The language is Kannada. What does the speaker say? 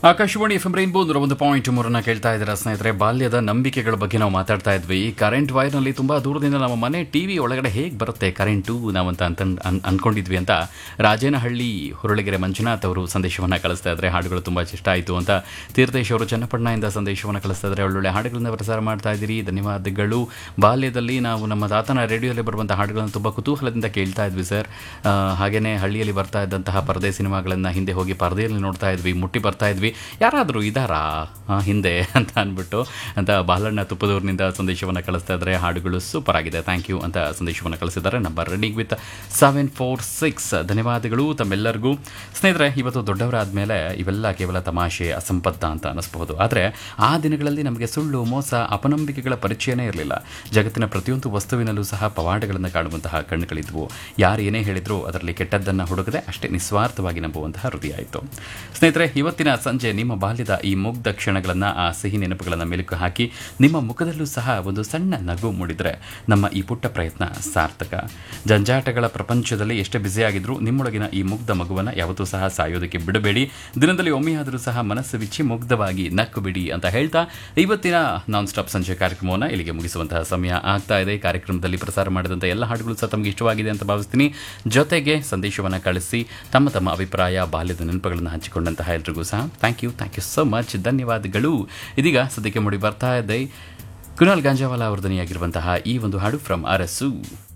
ಆಕಾಶವಾಣಿ ಎಫ್ ಎಂ ರೈನ್ಬೋ ನೂರ ಒಂದು ಪಾಯಿಂಟ್ ಮೂರನ್ನ ಕೇಳ್ತಾ ಇದ್ದೀರಾ ಸ್ನೇಹಿತರೆ ಬಾಲ್ಯದ ನಂಬಿಕೆಗಳ ಬಗ್ಗೆ ನಾವು ಮಾತಾಡ್ತಾ ಇದ್ವಿ ಕರೆಂಟ್ ವೈರ್ನಲ್ಲಿ ತುಂಬಾ ದೂರದಿಂದ ನಮ್ಮ ಮನೆ ಟಿವಿ ಒಳಗಡೆ ಹೇಗೆ ಬರುತ್ತೆ ಕರೆಂಟು ನಾವಂತ ಅಂತ ಅನ್- ಅನ್ಕೊಂಡಿದ್ವಿ ಅಂತ ರಾಜೇನಹಳ್ಳಿ ಹುರುಳಿಗೆರೆ ಮಂಜುನಾಥ್ ಅವರು ಸಂದೇಶವನ್ನ ಕಳಿಸ್ತಾ ಇದ್ದಾರೆ ಹಾಡುಗಳು ತುಂಬಾ ಇಷ್ಟ ಆಯಿತು ಅಂತ ತೀರ್ಥೇಶ್ ಅವರು ಚನ್ನಪಟ್ಟಣದಿಂದ ಸಂದೇಶವನ್ನ ಕಳಿಸ್ತಾ ಇದ್ದಾರೆ ಒಳ್ಳೊಳ್ಳೆ ಹಾಡುಗಳನ್ನ ಪ್ರಸಾರ ಮಾಡ್ತಾ ಇದ್ದೀರಿ ಧನ್ಯವಾದಗಳು ಬಾಲ್ಯದಲ್ಲಿ ನಾವು ನಮ್ಮ ತಾತನ ರೇಡಿಯೋದಲ್ಲಿ ಬರುವಂತಹ ಹಾಡುಗಳನ್ನು ತುಂಬಾ ಕುತೂಹಲದಿಂದ ಕೇಳ್ತಾ ಇದ್ವಿ ಸರ್ ಆ, ಹಾಗೇನೆ ಹಳ್ಳಿಯಲ್ಲಿ ಬರ್ತಾ ಇದ್ದಂತಹ ಪರದೆ ಸಿನಿಮಾಗಳನ್ನ ಹಿಂದೆ ಹೋಗಿ ಪರದೆಯಲ್ಲಿ ನೋಡ್ತಾ ಇದ್ವಿ ಮುಟ್ಟಿ ಬರ್ತಾ ಇದ್ವಿ ಯಾರಾದರೂ ಇದಾರಾ ಆ, ಹಿಂದೆ ಅಂತ ಅಂದ್ಬಿಟ್ಟು ಅಂತ ಬಾಲಣ್ಣ ತುಪ್ಪದೂರಿನಿಂದ ಸಂದೇಶವನ್ನು ಕಳಿಸ್ತಾ ಇದ್ದಾರೆ ಹಾಡುಗಳು ಸೂಪರ್ ಆಗಿದೆ ಥ್ಯಾಂಕ್ ಯು ಅಂತ ಸಂದೇಶವನ್ನು ಕಳಿಸಿದ್ದಾರೆ number running with seven four six ಧನ್ಯವಾದಗಳು ತಮ್ಮೆಲ್ಲರಿಗೂ ಸ್ನೇಹಿತರೆ ಇವತ್ತು ದೊಡ್ಡವರಾದ ಮೇಲೆ ಇವೆಲ್ಲ ಕೇವಲ ತಮಾಷೆ ಅಸಂಬದ್ಧ ಅಂತ ಅನ್ನಿಸ್ಬಹುದು ಆದರೆ ಆ ದಿನಗಳಲ್ಲಿ ನಮಗೆ ಸುಳ್ಳು ಮೋಸ ಅಪನಂಬಿಕೆಗಳ ಪರಿಚಯನೇ ಇರಲಿಲ್ಲ ಜಗತ್ತಿನ ಪ್ರತಿಯೊಂದು ವಸ್ತುವಿನಲ್ಲೂ ಸಹ ಪವಾಡಗಳನ್ನು ಕಾಣುವಂತಹ ಕಣ್ಣುಗಳಿದ್ವು ಯಾರು ಏನೇ ಹೇಳಿದ್ರು ಅದರಲ್ಲಿ ಕೆಟ್ಟದ್ದನ್ನು ಹುಡುಕದೆ ಅಷ್ಟೇ ನಿಸ್ವಾರ್ಥವಾಗಿ ನಂಬುವಂತಹ ಹೃದಯ ಆಯಿತು ಸ್ನೇಹಿತರೆ ಇವತ್ತಿನ ಸಂಜೆ ನಿಮ್ಮ ಬಾಲ್ಯದ ಈ ಮುಗ್ಧ ಕ್ಷಣಗಳನ್ನು ಆ ಸಿಹಿ ನೆನಪುಗಳನ್ನು ಮೆಲುಕು ಹಾಕಿ ನಿಮ್ಮ ಮುಖದಲ್ಲೂ ಸಹ ಒಂದು ಸಣ್ಣ ನಗು ಮೂಡಿದರೆ ನಮ್ಮ ಈ ಪುಟ್ಟ ಪ್ರಯತ್ನ ಸಾರ್ಥಕ ಜಂಜಾಟಗಳ ಪ್ರಪಂಚದಲ್ಲಿ ಎಷ್ಟೇ ಬ್ಯುಸಿಯಾಗಿದ್ರೂ ನಿಮ್ಮೊಳಗಿನ ಈ ಮುಗ್ಧ ಮಗುವನ್ನು ಯಾವತ್ತೂ ಸಹ ಸಾಯೋದಕ್ಕೆ ಬಿಡಬೇಡಿ ದಿನದಲ್ಲಿ ಒಮ್ಮೆಯಾದರೂ ಸಹ ಮನಸ್ಸು ಬಿಚ್ಚಿ ಮುಗ್ಧವಾಗಿ ನಕ್ಕು ಬಿಡಿ ಅಂತ ಹೇಳ್ತಾ ಇವತ್ತಿನ ನಾನ್ ಸ್ಟಾಪ್ ಸಂಜೆ ಕಾರ್ಯಕ್ರಮವನ್ನು ಇಲ್ಲಿಗೆ ಮುಗಿಸುವಂತಹ ಸಮಯ ಆಗ್ತಾ ಇದೆ ಕಾರ್ಯಕ್ರಮದಲ್ಲಿ ಪ್ರಸಾರ ಮಾಡಿದಂಥ ಎಲ್ಲ ಹಾಡುಗಳು ಸಹ ತಮಗೆ ಇಷ್ಟವಾಗಿದೆ ಅಂತ ಭಾವಿಸ್ತೀನಿ ಜೊತೆಗೆ ಸಂದೇಶವನ್ನು ಕಳಿಸಿ ತಮ್ಮ ತಮ್ಮ ಅಭಿಪ್ರಾಯ ಬಾಲ್ಯದ ನೆನಪುಗಳನ್ನು ಹಂಚಿಕೊಂಡಂತಹ ಎಲ್ರಿಗೂ ಸಹ thank you thank you so much ಧನ್ಯವಾದಗಳು ಇದೀಗ ಸದ್ಯಕ್ಕೆ ಮೂಡಿ ಬರ್ತಾ ಇದೆ ಕುನಾಲ್ ಗಾಂಜಾವಾಲ ಅವರ ಧ್ವನಿಯಾಗಿರುವಂತಹ ಈ ಒಂದು ಹಾಡು ಫ್ರಮ್ ಅರಸು